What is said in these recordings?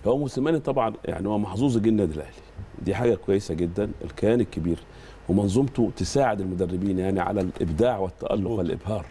هو موسيماني طبعا يعني هو محظوظ جدا النادي الاهلي دي حاجه كويسه جدا الكيان الكبير ومنظومته تساعد المدربين يعني على الابداع والتالق مظبوط. والابهار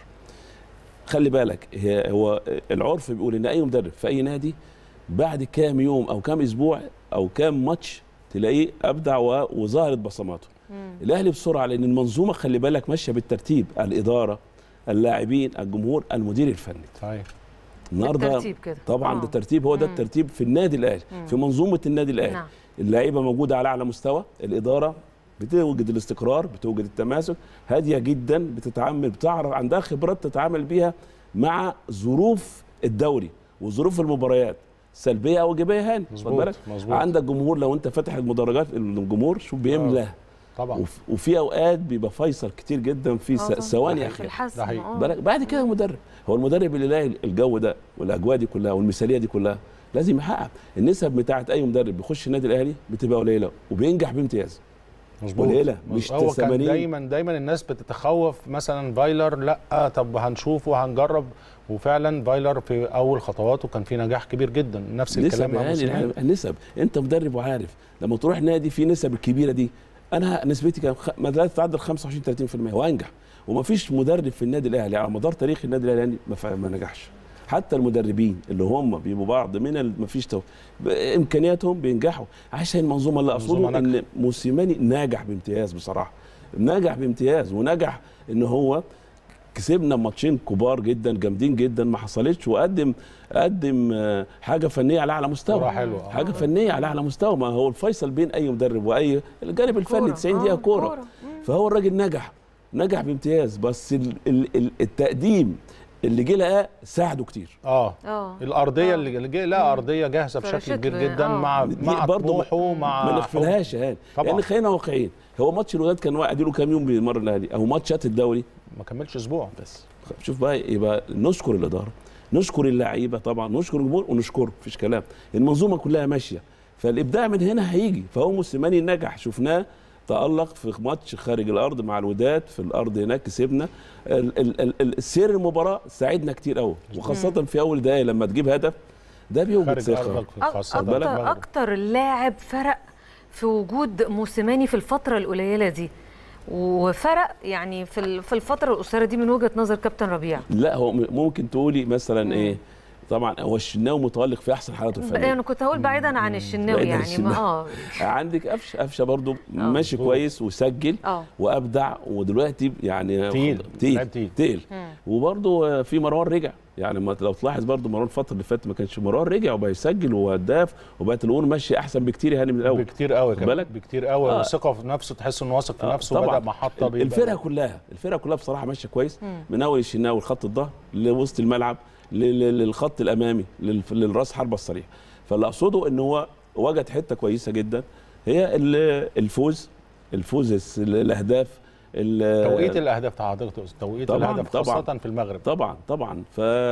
خلي بالك هي هو العرف بيقول ان اي مدرب في اي نادي بعد كام يوم او كام اسبوع او كام ماتش تلاقيه ابدع و- وظهرت بصماته الاهلي بسرعه لان المنظومه خلي بالك ماشيه بالترتيب الاداره اللاعبين الجمهور المدير الفني صحيح النهارده بالترتيب كده. طبعا آه. ده الترتيب هو ده مم. الترتيب في النادي الاهلي في منظومه النادي الاهلي نعم. اللعيبه موجوده على اعلى مستوى الاداره بتوجد الاستقرار بتوجد التماسك هاديه جدا بتتعامل بتعرف عندها خبرات تتعامل بيها مع ظروف الدوري وظروف المباريات سلبيه او ايجابيه هاني خد مظبوط، بالك مظبوط. عندك جمهور لو انت فاتح المدرجات الجمهور شوف بيملى طبعا وف- وفي اوقات بيبقى فيصل كتير جدا في آه س- طبعاً. ثواني ده في اخيره الحسم ده حقيقي. آه. بالك بعد كده المدرب هو المدرب اللي يلاقي الجو ده والاجواء دي كلها والمثاليه دي كلها لازم يحقق النسب بتاعت اي مدرب بيخش النادي الاهلي بتبقى قليله وبينجح بامتياز مظبوط قليلة، مظبوط. مش هو كان 80. دايما دايما الناس بتتخوف مثلا فايلر لا طب هنشوفه هنجرب وفعلا فايلر في اول خطواته كان في نجاح كبير جدا نفس الكلام نسب مع يعني موسيماني النسب انت مدرب وعارف لما تروح نادي في نسب الكبيره دي انا نسبتي كان خ- ما لا تتعدى 25 30% وانجح ومفيش مدرب في النادي الاهلي على مدار تاريخ النادي الاهلي يعني ما, ف- ما نجحش حتى المدربين اللي هم بيبقوا بعض من ال- مفيش تو... امكانياتهم بينجحوا عشان المنظومه اللي منظومة اقصده ان موسيماني ناجح بامتياز بصراحه نجح بامتياز ونجح ان هو كسبنا ماتشين كبار جدا جامدين جدا ما حصلتش وقدم قدم آه، حاجه فنيه على اعلى مستوى كرة حلوة. حاجه فنيه على اعلى مستوى ما هو الفيصل بين اي مدرب واي الجانب الفني كورة. 90 آه، دقيقه كوره كورة. فهو الراجل نجح نجح بامتياز بس ال ال ال التقديم اللي جه لقاه ساعده كتير اه اه الارضيه آه. اللي اللي جاي لا ارضيه جاهزه بشكل فرشت كبير له، جدا آه. مع دي مع برضه طموحه مع ما نغفلهاش يا هاني طبعاً. لان خلينا واقعيين هو ماتش الوداد كان قاعدين له كام يوم بيمر الاهلي او ماتشات الدوري ما كملش اسبوع بس شوف بقى يبقى نشكر الاداره نشكر اللعيبه طبعا نشكر الجمهور ونشكره مفيش كلام المنظومه كلها ماشيه فالابداع من هنا هيجي فهو موسيماني نجح شفناه تألق في ماتش خارج الارض مع الوداد في الارض هناك كسبنا ال- ال- ال- ال- سير المباراه ساعدنا كتير قوي وخاصه في اول دقايق لما تجيب هدف ده بيوجد خارج ثقه ارضك أك- خاصه بالك اكتر المغرب. اكتر اللاعب فرق في وجود موسيماني في الفتره القليله دي وفرق يعني في ال- في الفتره القصيره دي من وجهه نظر كابتن ربيع لا هو م- ممكن تقولي مثلا ايه طبعا هو الشناوي متالق في احسن حالاته الفنيه انا كنت هقول بعيدا عن الشناوي بعيداً عن يعني ما اه عندك قفشه قفشه برضو ماشي مظبوط. كويس وسجل اه وابدع ودلوقتي يعني تقيل. تقيل لاعب تقيل. تقيل وبرضو في مروان رجع يعني ما لو تلاحظ برضو مروان الفتره اللي فاتت ما كانش مروان رجع وبقى يسجل وهداف وبقت الامور ماشيه احسن بكتير يعني من الاول بكتير قوي خد كمان بالك؟ بكتير قوي آه. وثقه في نفسه تحس انه واثق في آه، نفسه طبعاً. بدا محطه بيبقى- الفرقه كلها الفرقه كلها بصراحه ماشيه كويس من اول الشناوي لخط الظهر لوسط الملعب ل- ل- للخط الامامي لل- للراس حربه الصريح فاللي اقصده ان هو وجد حته كويسه جدا هي ال- الفوز الفوز الس- الاهداف ال- توقيت الاهداف بتاع حضرتك تقصد توقيت طبعاً، الاهداف طبعاً. خاصه في المغرب طبعا طبعا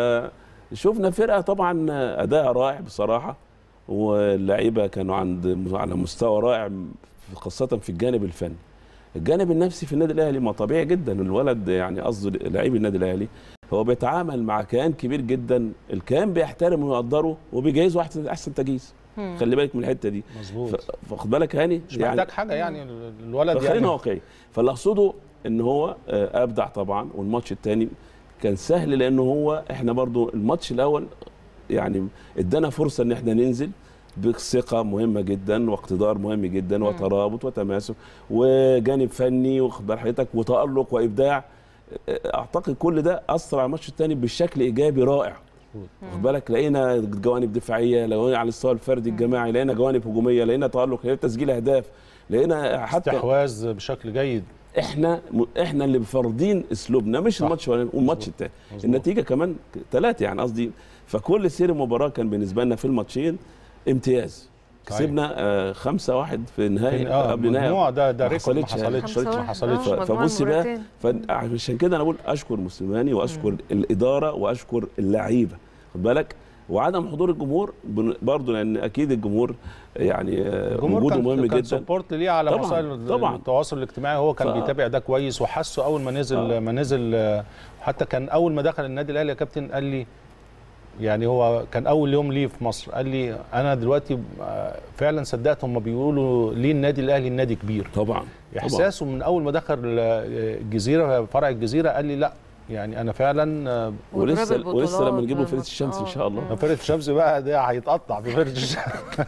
فشفنا فرقه طبعا اداء رائع بصراحه واللعيبه كانوا عند على مستوى رائع خاصه في الجانب الفني الجانب النفسي في النادي الاهلي ما طبيعي جدا الولد يعني قصدي لعيب النادي الاهلي هو بيتعامل مع كيان كبير جدا الكيان بيحترمه ويقدره وبيجهزه احسن احسن تجهيز خلي بالك من الحته دي مظبوط ف- فخد بالك هاني مش محتاج حاجه يعني الولد خلينا يعني واقعي فاللي اقصده ان هو آه، ابدع طبعا والماتش الثاني كان سهل لانه هو احنا برضو الماتش الاول يعني ادانا فرصه ان احنا ننزل بثقه مهمه جدا واقتدار مهم جدا وترابط وتماسك وجانب فني واخد بال حضرتك وتالق وابداع آه، اعتقد كل ده اثر على الماتش الثاني بشكل ايجابي رائع واخد بالك لقينا جوانب دفاعيه لقينا على المستوى الفردي الجماعي لقينا جوانب هجوميه لقينا تالق لقينا تسجيل اهداف لقينا حتى استحواذ بشكل جيد احنا احنا اللي فارضين اسلوبنا مش صح. الماتش الاولاني والماتش الثاني مظبوط. النتيجه كمان ثلاثه يعني قصدي فكل سير المباراه كان بالنسبه لنا في الماتشين امتياز صحيح. كسبنا آه خمسة واحد في نهائي اه قبل نهائي مجموعه ده ده ما ريكورد ما حصلتش يعني. حصلتش خمسة ما واحد. حصلتش آه. ف- مجموعة فبص بقى مرتين. فعشان كده انا بقول اشكر موسيماني واشكر الاداره واشكر اللعيبه خد بالك وعدم حضور الجمهور بن- برضه لان اكيد الجمهور يعني آه، الجمهور وجوده كان مهم كان جدا سبورت ليه على طبعاً، وسائل طبعاً. التواصل الاجتماعي هو كان ف- بيتابع ده كويس وحسه اول ما نزل آه. ما نزل آه، حتى كان اول ما دخل النادي الاهلي يا كابتن قال لي يعني هو كان اول يوم ليه في مصر قال لي انا دلوقتي آه، فعلا صدقت هم بيقولوا ليه النادي الاهلي النادي كبير طبعا احساسه من اول ما دخل آه، الجزيره فرع الجزيره قال لي لا يعني انا فعلا آه، ولسه وضرب ولسه لما البطولات نجيب له فرقه والمط- الشمس ان آه. شاء الله فرقه الشمس بقى ده هيتقطع في فرقه الشمس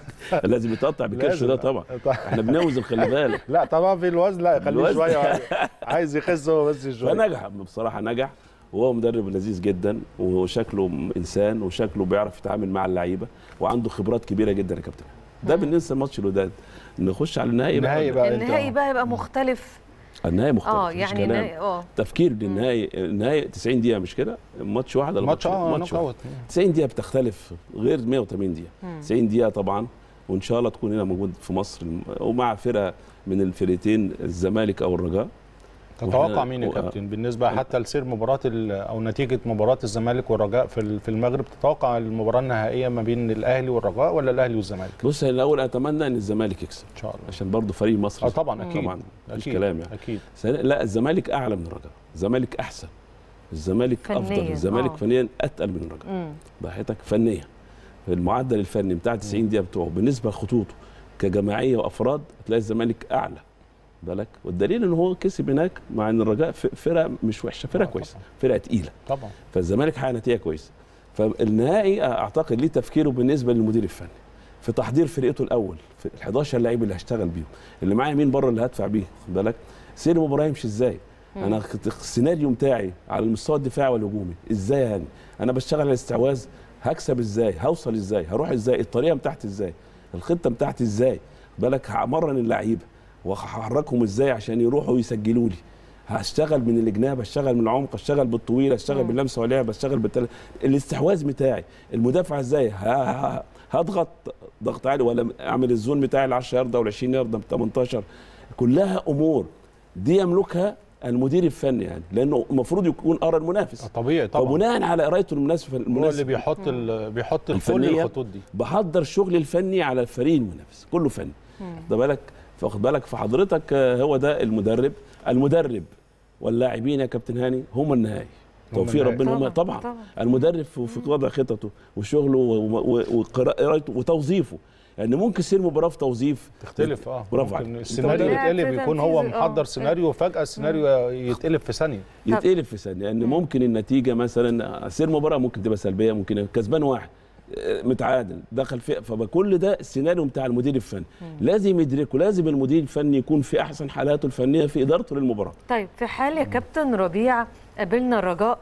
لازم يتقطع بالكرش لازم. ده طبعا احنا بنوزن خلي بالك لا طبعا في الوزن لا خليه الوزن. شويه عايز يخس هو بس شويه فنجح بصراحه نجح وهو مدرب لذيذ جدا وشكله انسان وشكله بيعرف يتعامل مع اللعيبه وعنده خبرات كبيره جدا يا كابتن ده بالنسبه لماتش الوداد نخش على النهائي النهائي بقى بقى انت- النهائي بقى يبقى مختلف النهائي مختلف اه مفيش يعني كلام. النهائي- اه تفكير للنهائي النهائي 90 دقيقه مش كده ماتش واحد ولا ماتش اه ماتش نوك واحد اوت 90 دقيقه بتختلف غير 180 دقيقه 90 دقيقه طبعا وان شاء الله تكون هنا موجود في مصر ومع فرقه من الفرقتين الزمالك او الرجاء تتوقع وإحنا- مين يا و- كابتن بالنسبه حتى لسير مباراه ال- او نتيجه مباراه الزمالك والرجاء في ال- في المغرب تتوقع المباراه النهائيه ما بين الاهلي والرجاء ولا الاهلي والزمالك بص الاول اتمنى ان الزمالك يكسب ان شاء الله عشان برضه فريق مصر اه طبعا اكيد طبعا مفيش اكيد كلام يعني اكيد ثانيا- لا الزمالك اعلى من الرجاء الزمالك احسن الزمالك فنياً، افضل الزمالك آه. فنيا اتقل من الرجاء مم. ضحيتك فنيا المعدل الفني بتاع 90 دقيقه بتوعه بالنسبه لخطوطه كجماعيه وافراد هتلاقي الزمالك اعلى بالك والدليل ان هو كسب هناك مع ان الرجاء ف- فرقه مش وحشه فرقه آه، كويسه طبعاً. فرقه تقيله طبعا فالزمالك حقق نتيجه كويسه فالنهائي اعتقد ليه تفكيره بالنسبه للمدير الفني في تحضير فرقته الاول في ال 11 لعيب اللي هشتغل بيهم اللي معايا مين بره اللي هدفع بيه خد بالك سير المباراه يمشي ازاي انا كنت السيناريو بتاعي على المستوى الدفاعي والهجومي ازاي يعني انا بشتغل على الاستحواذ هكسب ازاي هوصل ازاي هروح ازاي الطريقه بتاعتي ازاي الخطه بتاعتي ازاي بالك همرن اللعيبه وهحركهم ازاي عشان يروحوا يسجلوا لي هشتغل من الجناب اشتغل من العمق اشتغل بالطويل اشتغل باللمسه ولعب اشتغل بالتل... الاستحواذ بتاعي المدافع ازاي ه... ه... هضغط ضغط عالي ولا اعمل الزون بتاعي ال 10 يارده ولا 20 يارده ب 18 كلها امور دي يملكها المدير الفني يعني لانه المفروض يكون قرا المنافس طبيعي طبعا فبناء على قرايته المناسب هو اللي المناسب بيحط ال- بيحط كل الفنية. الخطوط دي بحضر شغل الفني على الفريق المنافس كله فني واخد بالك فاخد بالك فحضرتك آه، هو ده المدرب المدرب واللاعبين يا كابتن هاني هم النهائي هم توفيق النهائي. ربنا هم طبعاً، طبعا, طبعاً. المدرب في في وضع خططه وشغله و- و- وقراءته وتوظيفه يعني ممكن يصير مباراه في توظيف تختلف اه برافو ممكن عليك. السيناريو أنت يتقلب مدرب. يكون هو تنفيذ، آه. محضر سيناريو وفجاه السيناريو يتقلب في ثانيه يتقلب في ثانيه لان ممكن النتيجه مثلا سير مباراه ممكن تبقى سلبيه ممكن كسبان واحد آه، متعادل دخل في فكل ده السيناريو بتاع المدير الفني لازم يدركه لازم المدير الفني يكون في احسن حالاته الفنيه في ادارته للمباراه طيب في حال يا كابتن ربيع قابلنا الرجاء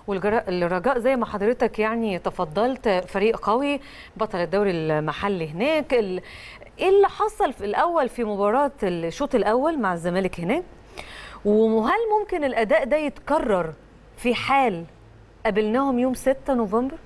والرجاء زي ما حضرتك يعني تفضلت فريق قوي بطل الدوري المحلي هناك ال- ايه اللي حصل في الاول في مباراه الشوط الاول مع الزمالك هناك وهل ممكن الاداء ده يتكرر في حال قابلناهم يوم 6 نوفمبر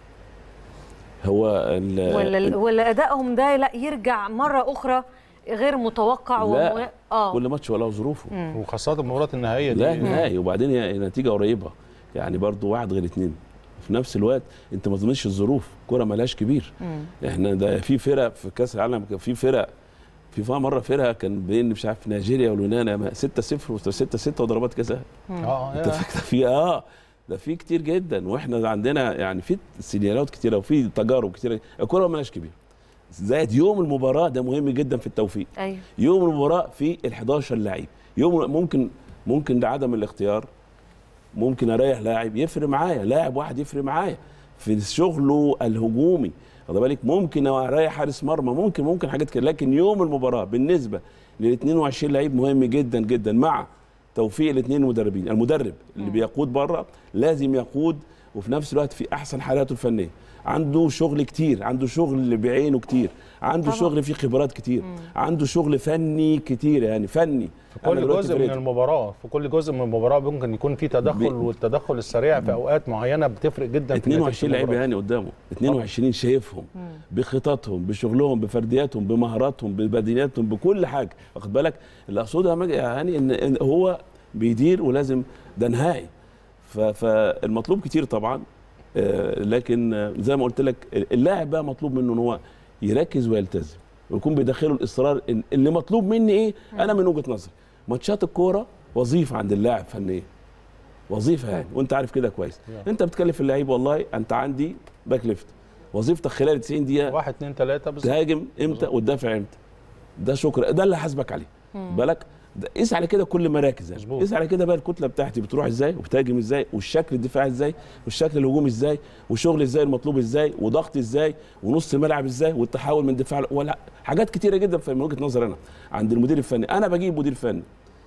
هو ال- ولا ولا ادائهم ده لا يرجع مره اخرى غير متوقع لا وم... اه كل ماتش وله ظروفه وخاصه المباراه النهائيه دي لا نهائي وبعدين هي نتيجه قريبه يعني برضو واحد غير اتنين في نفس الوقت انت ما تضمنش الظروف كرة ملهاش كبير احنا ده في فرق في كاس العالم كان في فرق في فيها مره فرقه كان بين مش عارف نيجيريا واليونان 6 0 6 6 وضربات جزاء اه انت يا. فاكر في اه ده في كتير جدا واحنا عندنا يعني في سيناريوهات كتيره وفي تجارب كتيره الكوره مالهاش كبير زائد يوم المباراه ده مهم جدا في التوفيق ايوه يوم المباراه في ال 11 لعيب يوم ممكن ممكن لعدم الاختيار ممكن اريح لاعب يفرق معايا لاعب واحد يفرق معايا في شغله الهجومي واخد بالك ممكن اريح حارس مرمى ممكن ممكن حاجات كده لكن يوم المباراه بالنسبه لل 22 لعيب مهم جدا جدا مع توفيق الاثنين المدربين المدرب اللي بيقود بره لازم يقود وفي نفس الوقت في احسن حالاته الفنيه عنده شغل كتير عنده شغل بعينه كتير عنده طبعا. شغل فيه خبرات كتير عنده شغل فني كتير يعني فني في أنا كل دلوقتي جزء من فرقتي. المباراه في كل جزء من المباراه ممكن يكون في تدخل بي- والتدخل السريع في اوقات معينه بتفرق جدا في 22 نتيجة لعيب المباراة. يعني قدامه 22 شايفهم بخططهم بشغلهم بفردياتهم بمهاراتهم ببدنياتهم بكل حاجه واخد بالك اللي اقصده يا مجدي يا هاني ان إن هو بيدير ولازم ده نهائي ف- فالمطلوب كتير طبعا آه، لكن آه، زي ما قلت لك اللاعب بقى مطلوب منه ان هو يركز ويلتزم ويكون بيدخله الاصرار إن اللي مطلوب مني ايه انا من وجهه نظري ماتشات الكوره وظيفه عند اللاعب فنيه وظيفه يعني وانت عارف كده كويس انت بتكلف اللعيب والله انت عندي باك ليفت وظيفتك خلال 90 دقيقه واحد اثنين ثلاثه بالظبط تهاجم امتى وتدافع امتى ده شكر ده اللي حاسبك عليه بالك ده- قيس على كده كل مراكز يعني. مظبوط. قيس على كده بقى الكتله بتاعتي بتروح ازاي وبتهاجم ازاي والشكل الدفاعي ازاي والشكل الهجومي ازاي وشغل ازاي المطلوب ازاي وضغط ازاي ونص الملعب ازاي والتحول من دفاع ولا حاجات كتيره جدا في من وجهه نظري انا عند المدير الفني انا بجيب مدير فني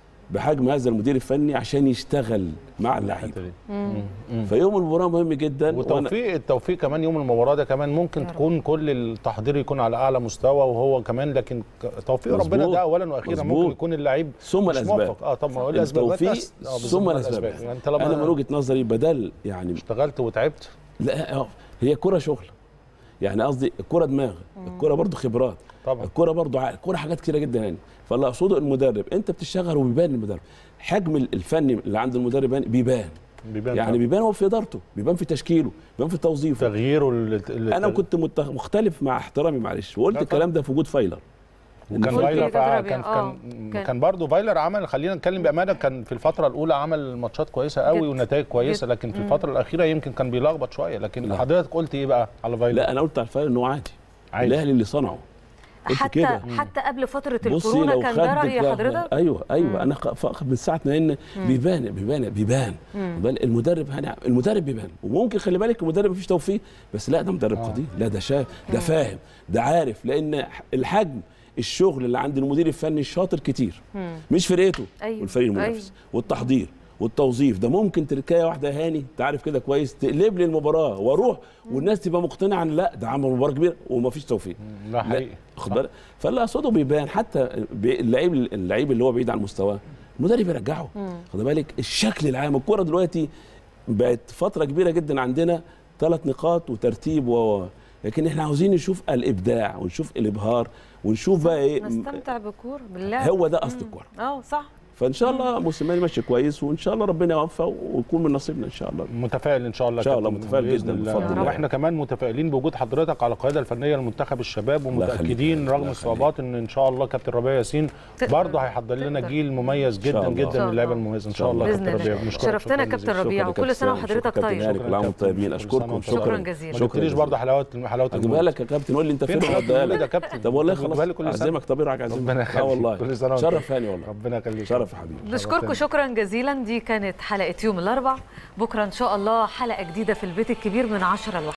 بحجم هذا المدير الفني عشان يشتغل مع اللعيبه الحته دي مم. فيوم المباراه مهم جدا وأنا- وتوفيق التوفيق كمان يوم المباراه ده كمان ممكن تكون كل التحضير يكون على اعلى مستوى وهو كمان لكن ك- توفيق مظبوط. ربنا ده اولا واخيرا مظبوط. ممكن يكون اللعيب ثم مش الاسباب موفق. اه طب ما هو الاسباب التوفيق بس- آه بالظبط، ثم ما الاسباب يعني انت انا من لما وجهه نظري بدل يعني اشتغلت وتعبت لا آه، هي كرة شغل يعني قصدي الكرة دماغ الكرة برضو خبرات طبعا الكرة برضو عقل الكرة حاجات كتيرة جدا يعني فاللي اقصده المدرب انت بتشتغل وبيبان المدرب حجم الفني اللي عند المدرب يعني بيبان بيبان يعني طبعاً. بيبان هو في ادارته بيبان في تشكيله بيبان في توظيفه تغييره ال- ال- انا كنت مت- مختلف مع احترامي معلش وقلت لا الكلام ده في وجود فايلر وكان قلت فايلر لي فع- تضرب كان يا- آه. كان كان- كان برضه فايلر عمل خلينا نتكلم بامانه كان في الفتره الاولى عمل ماتشات كويسه قوي جد. ونتائج كويسه جد. لكن في الفتره الاخيره يمكن كان بيلخبط شويه لكن لا. حضرتك قلت ايه بقى على فايلر لا انا قلت على الفايلر ان هو عادي عادي. الاهلي اللي صنعه قلت حتى كده. حتى قبل فتره بصي الكورونا لو كان ده خدت راي بقى- حضرتك ايوه ايوه انا ق- ف- من ساعه ما ان بيبان بيبان بيبان بل المدرب هنع... المدرب بيبان وممكن خلي بالك المدرب مفيش توفيق بس لا ده مدرب قدير لا ده شاف ده فاهم ده عارف لان الحجم الشغل اللي عند المدير الفني الشاطر كتير مش فرقته أيوة، والفريق المنافس أيوة. والتحضير والتوظيف ده ممكن تركايه واحده هاني انت عارف كده كويس تقلب لي المباراه واروح والناس تبقى مقتنعه ان لا ده عمل مباراه كبيره ومفيش توفيق ده حقيقي خد بالك فاللي اقصده بيبان حتى بي- اللعيب اللعيب اللي هو بعيد عن مستواه المدرب يرجعه خد بالك الشكل العام الكره دلوقتي بقت فتره كبيره جدا عندنا ثلاث نقاط وترتيب و لكن احنا عاوزين نشوف الابداع ونشوف الابهار ونشوف بقى ايه نستمتع بالكوره بالله هو ده اصل الكوره اه صح فان شاء الله موسيماني ماشي كويس وان شاء الله ربنا يوفقه ويكون من نصيبنا ان شاء الله متفائل ان شاء الله إن شاء الله كابتن متفائل بإذن جداً الله. بفضل الله. واحنا كمان متفائلين بوجود حضرتك على القياده الفنيه لمنتخب الشباب الله يخليك. ومتاكدين رغم الله الصعوبات ان ان شاء الله كابتن ربيع ياسين تقدر. برضه هيحضر لنا تقدر. جيل مميز شاء جدا الله. جدا إن شاء من اللعيبه الله. المميزه ان إن شاء شاء الله الله. كابتن بإذن ربيع الله. بنشكرك شرفتنا شكراً كابتن جزيلاً. ربيع. شكراً كل يا سنة كابتن وحضرتك شكراً طيب. كابتن هاني، كل عام وانتم طيبين كل اشكركم سنة وأنت شكرا شكراً طيب. جزيلاً. ما قلتليش شكراً برضه حلاوه حلاوه اجيبها المولد. لك يا كابتن قول لي انت فين فين حلاوة وأديها المولد لك. يا كابتن؟ طب والله خدها خلاص لي كل سنة. اعزمك طب ايه رايك اعزمك ربنا اه يخليك. والله كل سنة وأنت شرف هاني والله ربنا يخليك شرف يا حبيبي نشكركم شكرا جزيلا دي كانت حلقه يوم الاربع بكره ان شاء الله حلقه جديده في البيت الكبير من 10 ل